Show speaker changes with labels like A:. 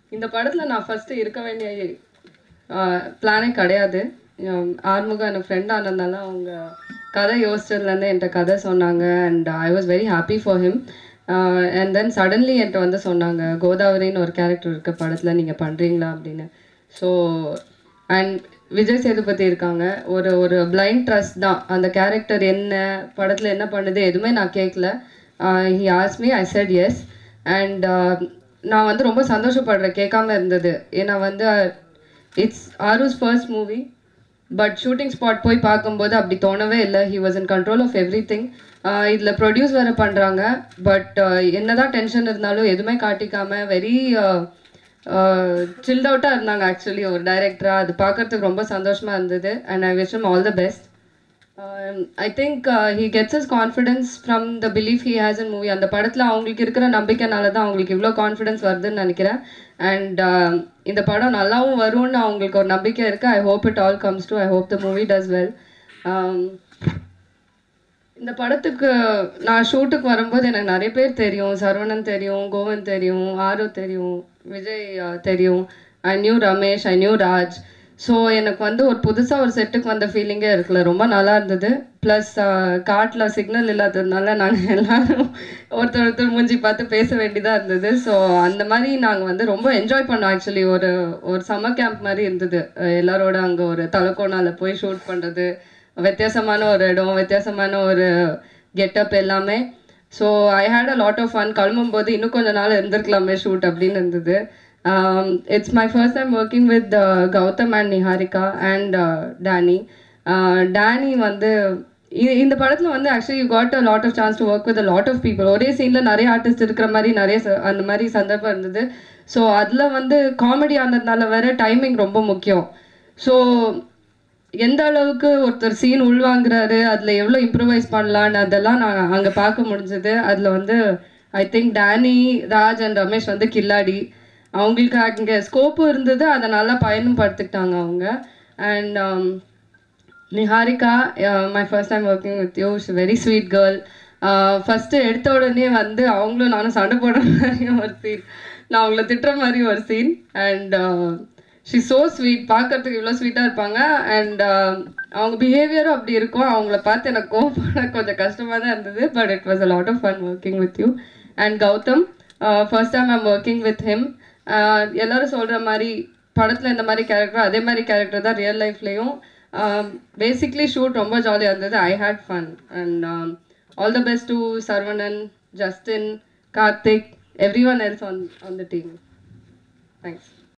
A: இந்த படத்தில் நான் ஃபஸ்ட்டு இருக்க வேண்டிய பிளானே கிடையாது உம், ஆறுமுகம் எனக்கு ஃப்ரெண்ட் ஆனதுனால அவங்க கதை யோசிச்சதுலேருந்து என்கிட்ட கதை சொன்னாங்க and I was very happy for him and then suddenly என்கிட்ட வந்து சொன்னாங்க கோதாவரின்னு ஒரு கேரக்டர் இருக்க படத்தில் நீங்கள் பண்ணுறீங்களா அப்படின்னு ஸோ அண்ட் விஜய் சேதுபதி இருக்காங்க ஒரு ஒரு பிளைண்ட் ட்ரஸ்ட் தான் அந்த கேரக்டர் என்ன படத்தில் என்ன பண்ணுது எதுவுமே நான் கேட்கல ஹி ஆஸ் me I said yes and நான் வந்து ரொம்ப சந்தோஷப்படுறேன் கேட்காம இருந்தது ஏன்னா வந்து it's Aaru's first movie but shooting spot போய் பார்க்கும்போது அப்படி தோணவே இல்லை he was in control of everything இதில் ப்ரொடியூஸ் வேறு பண்ணுறாங்க பட் என்னதான் டென்ஷன் இருந்தாலும் எதுவுமே காட்டிக்காம வெரி சில்ட் அவுட்டாக இருந்தாங்க ஆக்சுவலி ஒரு டைரக்டராக அது பார்க்கறதுக்கு ரொம்ப சந்தோஷமாக இருந்தது and I wish all the best I think he gets his confidence from the belief he has in movie அந்த படத்தில் அவங்களுக்கு இருக்கிற நம்பிக்கைனால தான் அவங்களுக்கு இவ்வளோ கான்ஃபிடன்ஸ் வருதுன்னு நினைக்கிறேன் அண்ட் இந்த படம் நல்லாவும் வரும்னு அவங்களுக்கு ஒரு நம்பிக்கை இருக்குது I hope it all comes to I hope the movie does well இந்த படத்துக்கு நான் ஷூட்டுக்கு வரும்போது எனக்கு நிறைய பேர் தெரியும் சரவணன் தெரியும் கோவன் தெரியும் ஆரு தெரியும் விஜய் அஹ், தெரியும் I knew Ramesh I knew Raj so எனக்கு வந்து ஒரு புதுசாக ஒரு செட்டுக்கு வந்த ஃபீலிங்கே இருக்குல்ல ரொம்ப நல்லா இருந்தது ப்ளஸ் காட்டில் சிக்னல் இல்லாததுனால நாங்கள் எல்லாரும் ஒருத்தர் ஒருத்தர் மூஞ்சி பார்த்து பேச வேண்டியதாக இருந்தது ஸோ அந்த மாதிரி நாங்கள் வந்து ரொம்ப என்ஜாய் பண்ணோம் ஆக்சுவலி ஒரு ஒரு சம்மர் கேம்ப் மாதிரி இருந்தது அஹ் எல்லாரோட அங்கே ஒரு தலக்கோணால போய் ஷூட் பண்ணுறது வித்தியாசமான ஒரு இடம் வித்தியாசமான ஒரு கெட்டப் எல்லாமே so I had a lot of fun கிளம்பும்போது இன்னும் கொஞ்ச நாள் இருந்திருக்கலாமே ஷூட் அப்படின்னு இருந்தது it's my first time working with Gautham and Niharika and Danny Danny வந்து இ- இந்த படத்தில் வந்து actually you got a lot of chance to work with a lot of people ஒரே சீனில் நிறைய ஆர்டிஸ்ட் இருக்கிற மாதிரி நிறைய ச- அந்த மாதிரி சந்தர்ப்பம் இருந்தது ஸோ அதில் வந்து காமெடி ஆனதுனால வேற டைமிங் ரொம்ப முக்கியம் ஸோ எந்த அளவுக்கு ஒருத்தர் சீன் உள்வாங்குறாரு அதில் எவ்வளோ இம்ப்ரூவைஸ் பண்ணலான்னு அதெல்லாம் நான் அங்கே பார்க்க முடிஞ்சது அதில் வந்து I think Danny Raj and Ramesh வந்து கில்லாடி அவங்களுக்கு அங்கே ஸ்கோப்பும் இருந்தது அதை நல்லா பயனும் படுத்திக்கிட்டாங்க அவங்க and Niharika my first time working with you is very sweet girl first எடுத்த உடனே வந்து அவங்களும் நானும் சண்டை போடுற மாதிரி ஒரு சீன் நான் அவங்கள திட்டுற மாதிரி ஒரு scene and she so sweet பார்க்கறதுக்கு இவ்வளோ ஸ்வீட்டாக இருப்பாங்க அண்ட் அவங்க பிஹேவியரும் அப்படி இருக்கும் அவங்கள பார்த்து எனக்கு கோவப்பட கொஞ்சம் கஷ்டமாக தான் இருந்தது but it was a lot of fun working with you and Gautham first time I'm working with him எல்லாரும் சொல்கிற மாதிரி படத்தில் இந்த மாதிரி கேரக்டர் அதே மாதிரி கேரக்டர் தான் ரியல் லைஃப்லேயும் பேசிக்லி ஷூட் ரொம்ப ஜாலியாக இருந்தது I had fun and all the best to Saravanan Justin Karthik everyone else on on the team thanks